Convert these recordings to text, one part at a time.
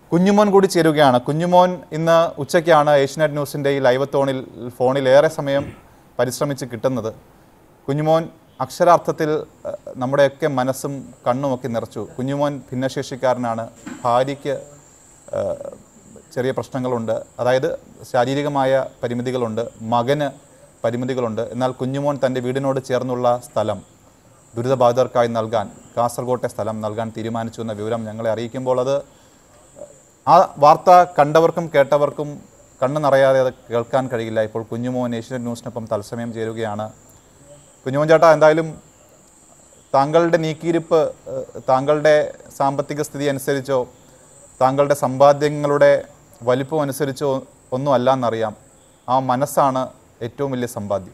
കുഞ്ഞുമോൻ കൂടി ചേരുകയാണ് കുഞ്ഞുമോൻ ഇന്ന് ഉച്ചയ്ക്കാണ് ഏഷ്യനെറ്റ് ന്യൂസിൻ്റെ ഈ ലൈവത്തോണിൽ ഫോണിൽ ഏറെ സമയം പരിശ്രമിച്ച് കിട്ടുന്നത് കുഞ്ഞുമോൻ അക്ഷരാർത്ഥത്തിൽ ഏഹ്, നമ്മുടെയൊക്കെ മനസ്സും കണ്ണുമൊക്കെ നിറച്ചു കുഞ്ഞുമോൻ ഭിന്നശേഷിക്കാരനാണ് ഭാര്യയ്ക്ക് ഏഹ്, ചെറിയ പ്രശ്നങ്ങളുണ്ട് അതായത് ശാരീരികമായ പരിമിതികളുണ്ട് മകന് പരിമിതികളുണ്ട് എന്നാൽ കുഞ്ഞുമോൻ തൻ്റെ വീടിനോട് ചേർന്നുള്ള സ്ഥലം ദുരിതബാധിതർക്കായി നൽകാൻ കാസർഗോട്ടെ സ്ഥലം നൽകാൻ തീരുമാനിച്ചു എന്ന വിവരം ഞങ്ങളെ അറിയിക്കുമ്പോൾ അത് ആ വാർത്ത കണ്ടവർക്കും കേട്ടവർക്കും കണ്ണു നിറയാതെ അത് കേൾക്കാൻ കഴിയില്ല ഇപ്പോൾ കുഞ്ഞുമോൻ ഏഷ്യൻ ന്യൂസിനൊപ്പം തത്സമയം ചേരുകയാണ് കുഞ്ഞുമോൻ ചേട്ടാ എന്തായാലും താങ്കളുടെ നീക്കിയിരിപ്പ് ഏഹ്, താങ്കളുടെ സാമ്പത്തിക സ്ഥിതി അനുസരിച്ചോ താങ്കളുടെ സമ്പാദ്യങ്ങളുടെ വലിപ്പം അനുസരിച്ചോ ഒന്നും അല്ല എന്നറിയാം ആ മനസ്സാണ് ഏറ്റവും വലിയ സമ്പാദ്യം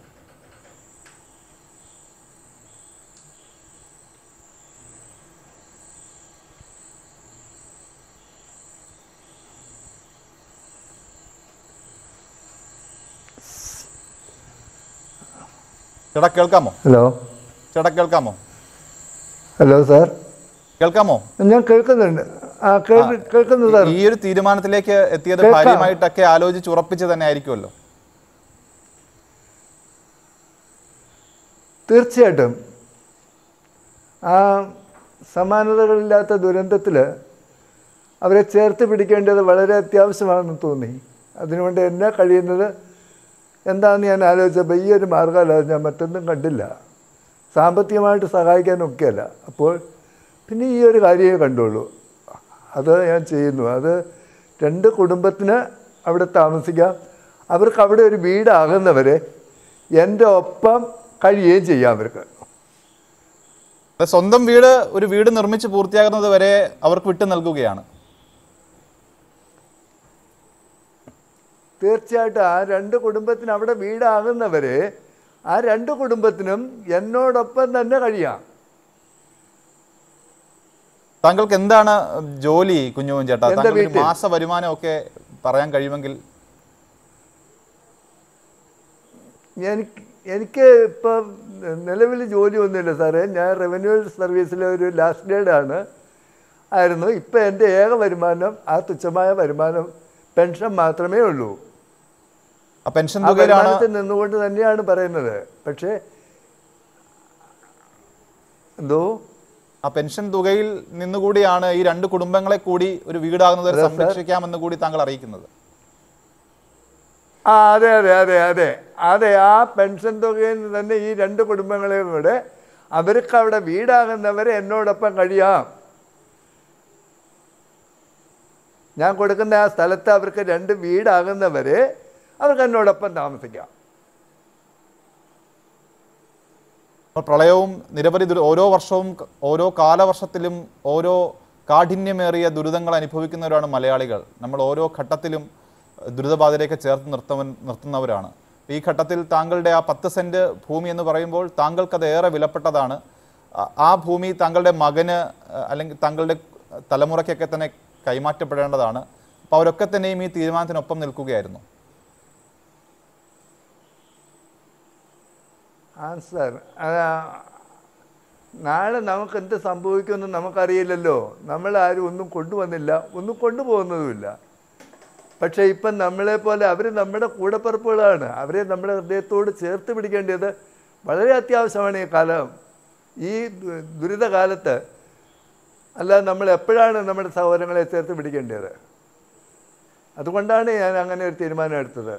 ചേട്ടാ കേൾക്കാമോ ഹലോ ചേട്ടാ കേൾക്കാമോ ഹലോ സാർ കേൾക്കാമോ ഞാൻ കേൾക്കുന്നുണ്ട് ആ കേൾ- കേൾക്കുന്നു സാർ ഈ ഒരു തീരുമാനത്തിലേക്ക് എത്തിയത് കേൾക്കാം. ഭാര്യയുമായിട്ടൊക്കെ ആലോചിച്ച് ഉറപ്പിച്ച് തന്നെ ആയിരിക്കുമല്ലോ തീർച്ചയായിട്ടും ആ സമാനതകളില്ലാത്ത ദുരന്തത്തിൽ അവരെ ചേർത്ത് പിടിക്കേണ്ടത് വളരെ അത്യാവശ്യമാണെന്ന് തോന്നി അതിനുവേണ്ടി എന്നെ കഴിയുന്നത് എന്താണെന്ന് ഞാൻ ആലോചിച്ചപ്പോൾ ഈ ഒരു മാർഗ്ഗമല്ലാതെ ഞാൻ മറ്റൊന്നും കണ്ടില്ല സാമ്പത്തികമായിട്ട് സഹായിക്കാനൊക്കെയല്ല അപ്പോൾ പിന്നെ ഈ ഒരു കാര്യമേ കണ്ടുള്ളൂ അത് ഞാൻ ചെയ്യുന്നു അത് രണ്ട് കുടുംബത്തിന് അവിടെ താമസിക്കാം അവർക്ക് അവിടെ ഒരു വീടാകുന്നവരെ എൻ്റെ ഒപ്പം കഴിയുകയും ചെയ്യാം അവർക്ക് അത് സ്വന്തം വീട് ഒരു വീട് നിർമ്മിച്ച് പൂർത്തിയാകുന്നത് വരെ അവർക്ക് വിട്ടു നൽകുകയാണ് തീർച്ചയായിട്ടും ആ രണ്ട് കുടുംബത്തിന് അവിടെ വീടാകുന്നവരെ ആ രണ്ട് കുടുംബത്തിനും എന്നോടൊപ്പം തന്നെ കഴിയാം താങ്കൾക്ക് എന്താണ് ജോലി കുഞ്ഞുമോൻ ചേട്ടാ എന്റെ താങ്കളുടെ ഒരു വീട്ടിൽ. മാസ വരുമാനം ഒക്കെ പറയാൻ കഴിയുമെങ്കിൽ എനിക്ക് എനിക്ക് ഇപ്പം നിലവിൽ ജോലിയൊന്നുമില്ല സാറേ ഞാൻ റവന്യൂ സർവീസിലെ ഒരു ലാസ്റ്റ് ഗ്രേഡ് ആണ് ആയിരുന്നു ഇപ്പം എൻ്റെ ഏക വരുമാനം ആ തുച്ഛമായ വരുമാനം പെൻഷൻ മാത്രമേ ഉള്ളൂ ആ പെൻഷൻ ആ തുകയിലാണ് വരുമാനത്തിൽ നിന്നുകൊണ്ട് തന്നെയാണ് പറയുന്നത് പക്ഷേ എന്തോ ആ പെൻഷൻ തുകയിൽ നിന്നുകൂടിയാണ് ഈ രണ്ട് കുടുംബങ്ങളെ കൂടി ഒരു വീടാകുന്നത് വരെ അതെ, സർ. സംരക്ഷിക്കാമെന്ന് കൂടി താങ്കൾ അറിയിക്കുന്നത് ആ അതെ അതെ അതെ അതെ അതെ ആ പെൻഷൻ തുകയിൽ നിന്ന് തന്നെ ഈ രണ്ട് കുടുംബങ്ങളെയും കൂടെ അവർക്ക് അവിടെ വീടാകുന്നവരെ എന്നോടൊപ്പം കഴിയാം ഞാൻ കൊടുക്കുന്ന ആ സ്ഥലത്ത് അവർക്ക് രണ്ട് വീടാകുന്നവരെ അവർക്ക് എന്നോടൊപ്പം താമസിക്കാം അപ്പോൾ പ്രളയവും നിരവധി ദുര ഓരോ വർഷവും ക- ഓരോ കാലവർഷത്തിലും ഓരോ കാഠിന്യമേറിയ ദുരിതങ്ങൾ അനുഭവിക്കുന്നവരാണ് മലയാളികൾ നമ്മൾ ഓരോ ഘട്ടത്തിലും അഹ്, ദുരിതബാധിതരെയൊക്കെ ചേർത്ത് നിർത്തവൻ നിർത്തുന്നവരാണ് ഈ ഘട്ടത്തിൽ താങ്കളുടെ ആ പത്ത് സെൻറ്റ് ഭൂമി എന്ന് പറയുമ്പോൾ താങ്കൾക്കത് ഏറെ വിലപ്പെട്ടതാണ് ആ- ആ ഭൂമി താങ്കളുടെ മകന് അഹ്, അല്ലെങ്കിൽ താങ്കളുടെ തലമുറയ്ക്കൊക്കെ തന്നെ കൈമാറ്റപ്പെടേണ്ടതാണ് അപ്പോൾ അവരൊക്കെ തന്നെയും ഈ തീരുമാനത്തിനൊപ്പം നിൽക്കുകയായിരുന്നു ആൻസർ നാളെ നമുക്ക് എന്ത് സംഭവിക്കുമെന്ന് നമുക്കറിയില്ലല്ലോ നമ്മൾ ആരും ഒന്നും കൊണ്ടുവന്നില്ല ഒന്നും കൊണ്ടുപോകുന്നതുമില്ല പക്ഷേ ഇപ്പം നമ്മളെ പോലെ അവർ നമ്മുടെ കൂടപ്പിറപ്പുകളാണ് അവരെ നമ്മുടെ ഹൃദയത്തോട് ചേർത്ത് പിടിക്കേണ്ടത് വളരെ അത്യാവശ്യമാണ് ഈ കാലം ഈ ദു- ദുരിതകാലത്ത് അല്ലാതെ നമ്മൾ എപ്പോഴാണ് നമ്മുടെ സഹോദരങ്ങളെ ചേർത്ത് പിടിക്കേണ്ടത് അതുകൊണ്ടാണ് ഞാൻ അങ്ങനെ ഒരു തീരുമാനം എടുത്തത്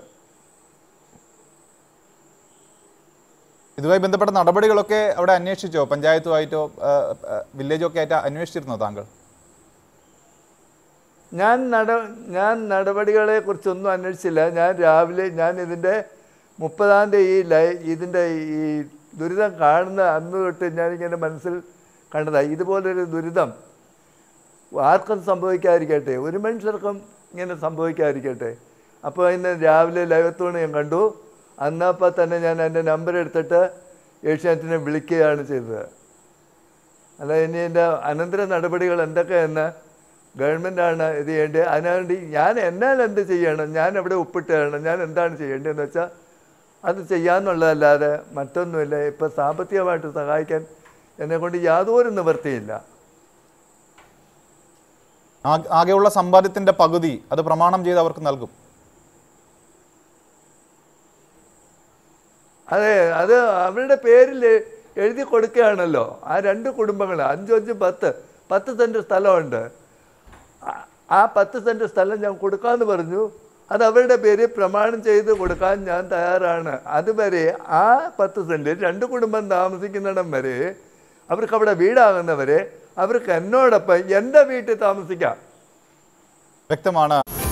ഇതുമായി ബന്ധപ്പെട്ട നടപടികളൊക്കെ അവിടെ അന്വേഷിച്ചോ പഞ്ചായത്തുമായിട്ടോ ആ, ആ, വില്ലേജോ ഒക്കെ ആയിട്ട് അന്വേഷിച്ചിരുന്നോ താങ്കൾ ഞാൻ നട ഞാൻ നടപടികളെ കുറിച്ചൊന്നും അന്വേഷിച്ചില്ല ഞാൻ രാവിലെ ഞാൻ ഇതിൻ്റെ മുപ്പതാം തീയതി ഈ ലൈ ഇതിൻ്റെ ഈ ദുരിതം കാണുന്ന അന്ന് തൊട്ട് ഞാനിങ്ങനെ മനസ്സിൽ കണ്ടതാണ് ഇതുപോലൊരു ദുരിതം ആർക്കും സംഭവിക്കാതിരിക്കട്ടെ ഒരു മനുഷ്യർക്കും ഇങ്ങനെ സംഭവിക്കാതിരിക്കട്ടെ അപ്പോൾ ഇന്ന് രാവിലെ ലൈവത്തോണ് ഞാൻ കണ്ടു അന്നപ്പോൾ തന്നെ ഞാൻ എൻ്റെ നമ്പർ എടുത്തിട്ട് ഏഷ്യാനെറ്റിനെ വിളിക്കുകയാണ് ചെയ്തത് അല്ല ഇനി എൻ്റെ അനന്തര നടപടികൾ എന്തൊക്കെയെന്ന് ഗവൺമെൻറ്റാണ് ഇത് ചെയ്യേണ്ടത് അതിനുവേണ്ടി ഞാൻ എന്നാൽ എന്ത് ചെയ്യണം ഞാൻ എവിടെ ഒപ്പിട്ട് തരണം ഞാൻ എന്താണ് ചെയ്യേണ്ടതെന്ന് വെച്ചാൽ അത് ചെയ്യാമെന്നുള്ളതല്ലാതെ മറ്റൊന്നുമില്ല ഇപ്പം സാമ്പത്തികമായിട്ട് സഹായിക്കാൻ എന്നെക്കൊണ്ട് യാതൊരു നിവൃത്തിയില്ല ആ- ആകെയുള്ള സമ്പാദ്യത്തിന്റെ പകുതി അത് പ്രമാണം ചെയ്ത് അവർക്ക് നൽകും അതെ അത് അവരുടെ പേരിൽ എഴുതി കൊടുക്കുകയാണല്ലോ ആ രണ്ട് കുടുംബങ്ങൾ അഞ്ചും അഞ്ചും പത്ത് പത്ത് സെൻറ്റ് സ്ഥലമുണ്ട് ആ- ആ പത്ത് സെൻറ്റ് സ്ഥലം ഞാൻ കൊടുക്കാമെന്ന് പറഞ്ഞു അത് അവരുടെ പേര് പ്രമാണം ചെയ്ത് കൊടുക്കാൻ ഞാൻ തയ്യാറാണ് അതുവരെ ആ പത്ത് സെൻറ്റ് രണ്ട് കുടുംബം താമസിക്കുന്നിടം വരെ അവർക്ക് അവിടെ വീടാകുന്നവരെ അവർക്ക് എന്നോടൊപ്പം എൻ്റെ വീട്ടിൽ താമസിക്കാം വ്യക്തമാണ്